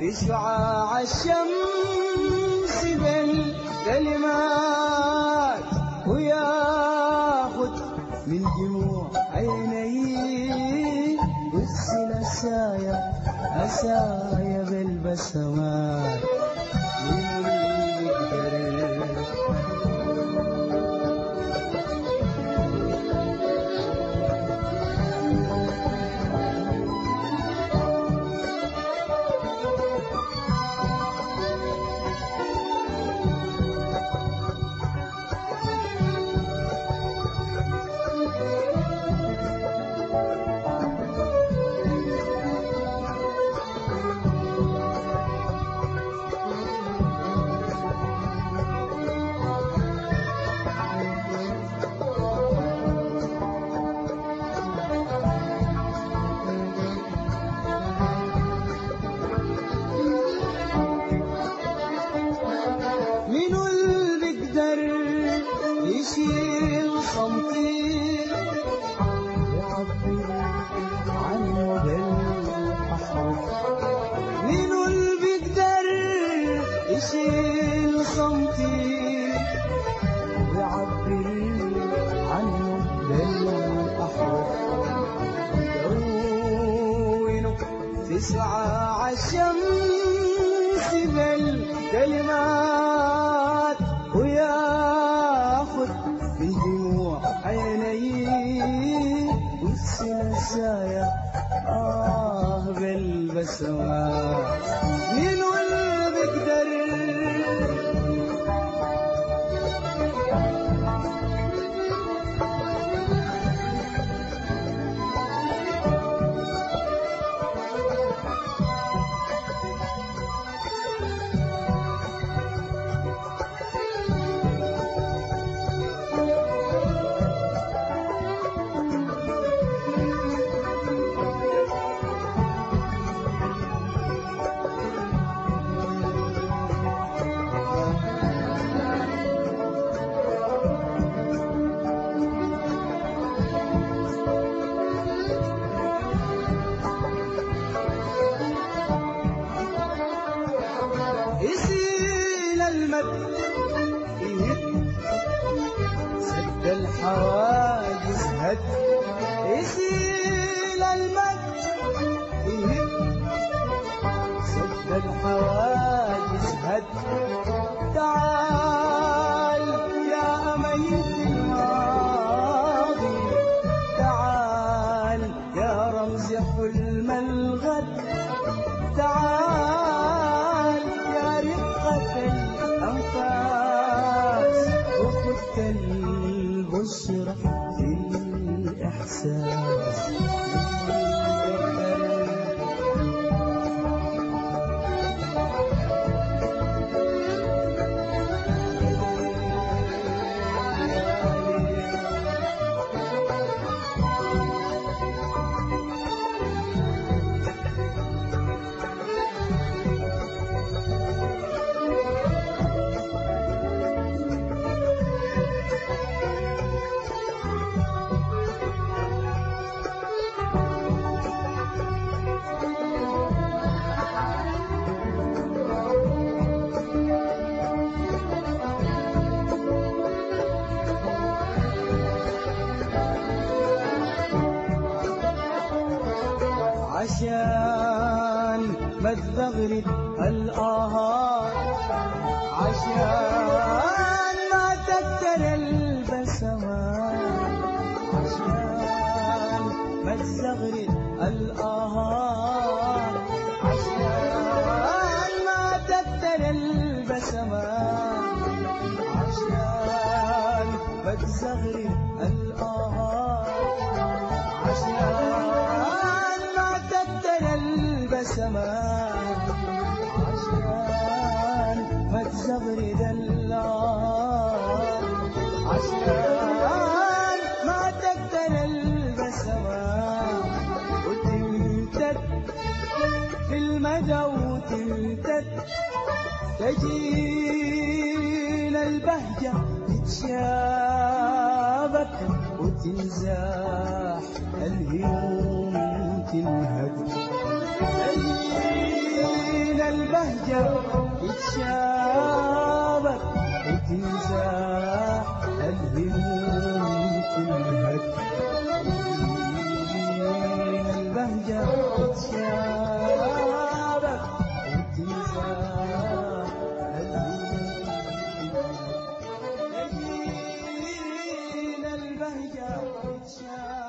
في شعاع الشمس بالكلمات وياخد من دموع عيني يغسل أسايا أسايا بالبسمات مين اللي يقدر منو اللي بيقدر يشيل صمتي يعبر عنه بالأحرف منو اللي بيقدر يشيل صمتي يعبر عنه بالأحرف يدونه في شعاع الشمس بالكلمات وياخد من دموع عيني والسلسايا آه بالبسمات منو اللي بيقدر يسيل المد يهد سد الحواجز هد يسيل المد يهد سد الحواجز هد تعال يا ميت الماضي تعال يا رمز حلم الغد تعال يا رقة الأنفاس وخذت البشرى في الإحساس عشان ما تغرد الآهات عشان ما تكتر البسمات عشان ما تزغرد الآهات عشان ما تكتر البسمات عشان ما تزغرد الآهات عشان ما تكتر البسمات عشان ما تزغرد الله عشان ما تكتر البسمات وتمتد في المدى وتمتد تجينا البهجة تتشابك وتنزاح الهموم تنهد تجينا البهجة تتشابك وتنسى الهموم تنهك تجينا البهجة تتشابك وتنسى الهموم تجينا البهجة تتشابك